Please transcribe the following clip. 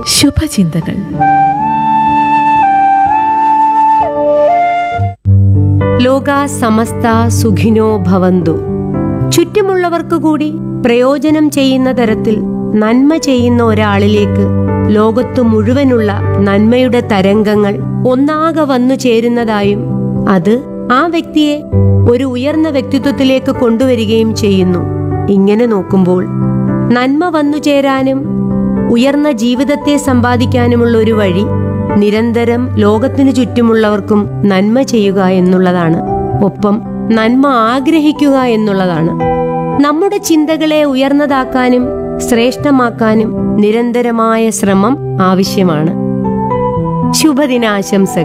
ശുഭചിന്തകൾ ലോക സമസ്ത സുഖിനോ ഭവന്തു ചുറ്റുമുള്ളവർക്ക് കൂടി പ്രയോജനം ചെയ്യുന്ന തരത്തിൽ നന്മ ചെയ്യുന്ന ഒരാളിലേക്ക് ലോകത്തു മുഴുവനുള്ള നന്മയുടെ തരംഗങ്ങൾ ഒന്നാകെ വന്നു ചേരുന്നതായും അത് ആ വ്യക്തിയെ ഒരു ഉയർന്ന വ്യക്തിത്വത്തിലേക്ക് കൊണ്ടുവരികയും ചെയ്യുന്നു ഇങ്ങനെ നോക്കുമ്പോൾ നന്മ വന്നു ചേരാനും ഉയർന്ന ജീവിതത്തെ സമ്പാദിക്കാനുമുള്ള ഒരു വഴി നിരന്തരം ലോകത്തിനു ചുറ്റുമുള്ളവർക്കും നന്മ ചെയ്യുക എന്നുള്ളതാണ് ഒപ്പം നന്മ ആഗ്രഹിക്കുക എന്നുള്ളതാണ് നമ്മുടെ ചിന്തകളെ ഉയർന്നതാക്കാനും ശ്രേഷ്ഠമാക്കാനും നിരന്തരമായ ശ്രമം ആവശ്യമാണ് ശുഭദിനാശംസകൾ